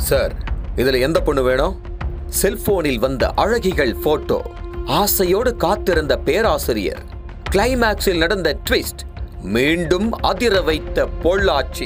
sir இதுல எந்த பொண்ணு வேணும் செல்போனில் வந்த அழகிகள் போட்டோ ஆசையோடு காத்திருந்த பேராசிரியர் கிளைமேக்ஸில் நடந்த ட்விஸ்ட் மீண்டும் அதிர வைத்த பொள்ளாச்சி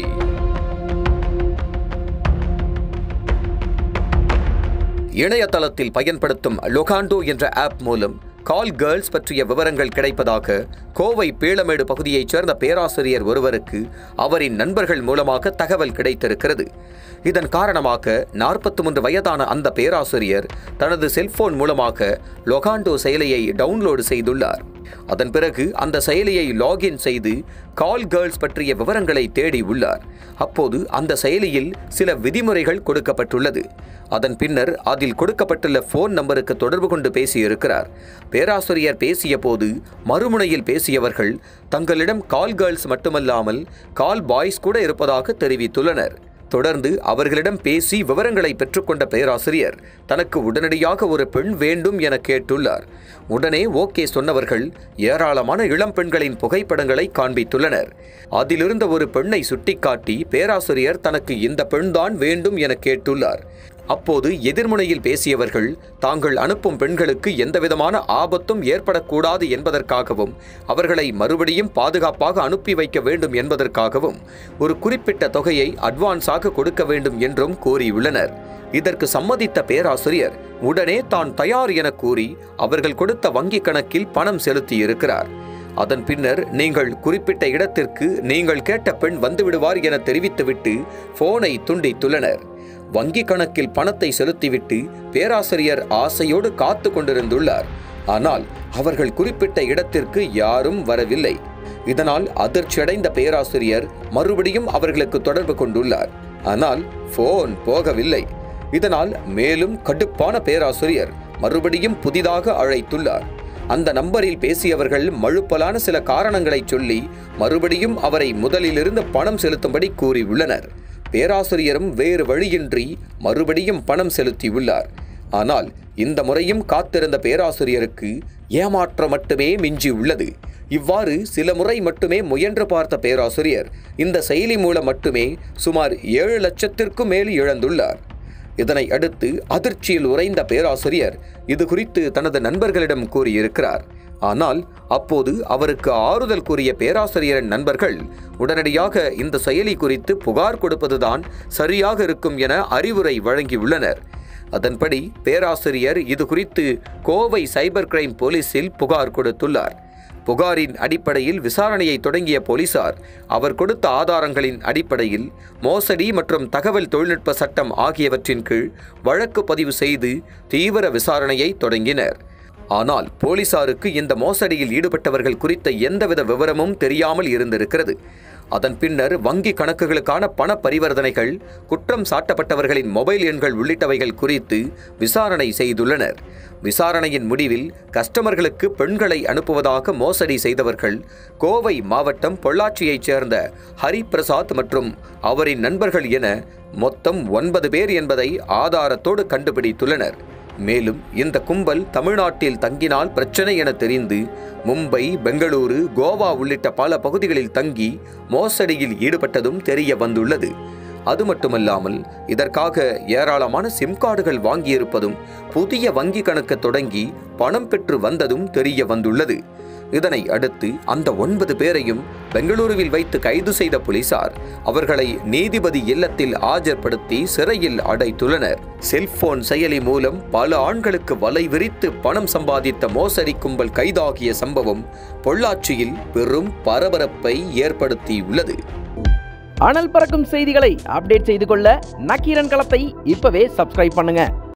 இணையதளத்தில் பயன்படுத்தும் லொகாண்டோ என்ற ஆப் மூலம் கால் கேர்ள்ஸ் பற்றிய விவரங்கள் கிடைப்பதாக கோவை பீளமேடு பகுதியைச் சேர்ந்த பேராசிரியர் ஒருவருக்கு அவரின் நண்பர்கள் மூலமாக தகவல் கிடைத்திருக்கிறது இதன் காரணமாக நாற்பத்தி மூன்று வயதான அந்த பேராசிரியர் தனது செல்போன் மூலமாக லொகாண்டோ செயலியை டவுன்லோடு செய்துள்ளார் அதன் பிறகு அந்த செயலியை லாகின் செய்து கால் கேர்ள்ஸ் பற்றிய விவரங்களை தேடி உள்ளார் அப்போது அந்த செயலியில் சில விதிமுறைகள் கொடுக்கப்பட்டுள்ளது அதன் பின்னர் அதில் கொடுக்கப்பட்டுள்ள போன் நம்பருக்கு தொடர்பு கொண்டு பேசியிருக்கிறார் பேராசிரியர் பேசிய போது மறுமுனையில் பேசியவர்கள் தங்களிடம் கால் கேர்ள்ஸ் மட்டுமல்லாமல் கால் பாய்ஸ் கூட இருப்பதாக தெரிவித்துள்ளனர் தொடர்ந்து அவர்களிடம் பேசி விவரங்களை பெற்றுக்கொண்ட பேராசிரியர் தனக்கு உடனடியாக ஒரு பெண் வேண்டும் என கேட்டுள்ளார் உடனே ஓகே சொன்னவர்கள் ஏராளமான இளம் பெண்களின் புகைப்படங்களை காண்பித்துள்ளனர் அதிலிருந்த ஒரு பெண்ணை சுட்டிக்காட்டி பேராசிரியர் தனக்கு இந்த பெண்தான் வேண்டும் என கேட்டுள்ளார் அப்போது எதிர்முனையில் பேசியவர்கள் தாங்கள் அனுப்பும் பெண்களுக்கு எந்தவிதமான ஆபத்தும் ஏற்படக்கூடாது என்பதற்காகவும் அவர்களை மறுபடியும் பாதுகாப்பாக அனுப்பி வைக்க வேண்டும் என்பதற்காகவும் ஒரு குறிப்பிட்ட தொகையை அட்வான்ஸாக கொடுக்க வேண்டும் என்றும் கூறியுள்ளனர் இதற்கு சம்மதித்த பேராசிரியர் உடனே தான் தயார் என கூறி அவர்கள் கொடுத்த வங்கிக் கணக்கில் பணம் செலுத்தியிருக்கிறார் அதன் பின்னர் நீங்கள் குறிப்பிட்ட இடத்திற்கு நீங்கள் கேட்ட பெண் வந்துவிடுவார் என தெரிவித்துவிட்டு போனை துண்டித்துள்ளனர் வங்கி கணக்கில் பணத்தை செலுத்திவிட்டு பேராசிரியர் ஆசையோடு காத்து கொண்டிருந்துள்ளார் ஆனால் அவர்கள் குறிப்பிட்ட இடத்திற்கு யாரும் வரவில்லை இதனால் அதிர்ச்சியடைந்த பேராசிரியர் மறுபடியும் அவர்களுக்கு தொடர்பு கொண்டுள்ளார் ஆனால் போன் போகவில்லை இதனால் மேலும் கடுப்பான பேராசிரியர் மறுபடியும் புதிதாக அழைத்துள்ளார் அந்த நம்பரில் பேசியவர்கள் மழுப்பலான சில காரணங்களை சொல்லி மறுபடியும் அவரை முதலிலிருந்து பணம் செலுத்தும்படி கூறியுள்ளனர் பேராசிரியரும் வேறு வழியின்றி மறுபடியும் பணம் செலுத்தியுள்ளார் ஆனால் இந்த முறையும் காத்திருந்த பேராசிரியருக்கு ஏமாற்றம் மட்டுமே மிஞ்சி உள்ளது இவ்வாறு சில முறை மட்டுமே முயன்று பார்த்த பேராசிரியர் இந்த செயலி மூலம் மட்டுமே சுமார் ஏழு லட்சத்திற்கும் மேல் இழந்துள்ளார் இதனை அடுத்து அதிர்ச்சியில் உறைந்த பேராசிரியர் இது குறித்து தனது நண்பர்களிடம் கூறியிருக்கிறார் ஆனால் அப்போது அவருக்கு ஆறுதல் கூறிய பேராசிரியரின் நண்பர்கள் உடனடியாக இந்த செயலி குறித்து புகார் கொடுப்பதுதான் சரியாக இருக்கும் என அறிவுரை வழங்கியுள்ளனர் அதன்படி பேராசிரியர் இது குறித்து கோவை சைபர் கிரைம் போலீசில் புகார் கொடுத்துள்ளார் புகாரின் அடிப்படையில் விசாரணையை தொடங்கிய போலீசார் அவர் கொடுத்த ஆதாரங்களின் அடிப்படையில் மோசடி மற்றும் தகவல் தொழில்நுட்ப சட்டம் ஆகியவற்றின் கீழ் வழக்கு பதிவு செய்து தீவிர விசாரணையை தொடங்கினர் ஆனால் போலீசாருக்கு இந்த மோசடியில் ஈடுபட்டவர்கள் குறித்த எந்தவித விவரமும் தெரியாமல் இருந்திருக்கிறது அதன் பின்னர் வங்கி கணக்குகளுக்கான பண பரிவர்த்தனைகள் குற்றம் சாட்டப்பட்டவர்களின் மொபைல் எண்கள் உள்ளிட்டவைகள் குறித்து விசாரணை செய்துள்ளனர் விசாரணையின் முடிவில் கஸ்டமர்களுக்கு பெண்களை அனுப்புவதாக மோசடி செய்தவர்கள் கோவை மாவட்டம் பொள்ளாச்சியைச் சேர்ந்த ஹரிபிரசாத் மற்றும் அவரின் நண்பர்கள் என மொத்தம் ஒன்பது பேர் என்பதை ஆதாரத்தோடு கண்டுபிடித்துள்ளனர் மேலும் இந்த கும்பல் தமிழ்நாட்டில் தங்கினால் பிரச்சனை என தெரிந்து மும்பை பெங்களூரு கோவா உள்ளிட்ட பல பகுதிகளில் தங்கி மோசடியில் ஈடுபட்டதும் தெரிய வந்துள்ளது அது மட்டுமல்லாமல் இதற்காக ஏராளமான சிம் கார்டுகள் வாங்கியிருப்பதும் புதிய வங்கி கணக்கு தொடங்கி பணம் பெற்று வந்ததும் தெரிய வந்துள்ளது இதனை அடுத்து அந்த ஒன்பது பேரையும் பெங்களூருவில் வைத்து கைது செய்த போலீசார் அவர்களை நீதிபதி இல்லத்தில் ஆஜர்படுத்தி சிறையில் அடைத்துள்ளனர் செல்போன் செயலி மூலம் பல ஆண்களுக்கு வலை விரித்து பணம் சம்பாதித்த மோசடி கும்பல் கைதாகிய சம்பவம் பொள்ளாச்சியில் பெரும் பரபரப்பை ஏற்படுத்தியுள்ளது அனல் பறக்கும் செய்திகளை அப்டேட் செய்து கொள்ள நக்கீரன் களத்தை இப்பவே சப்ஸ்கிரைப் பண்ணுங்க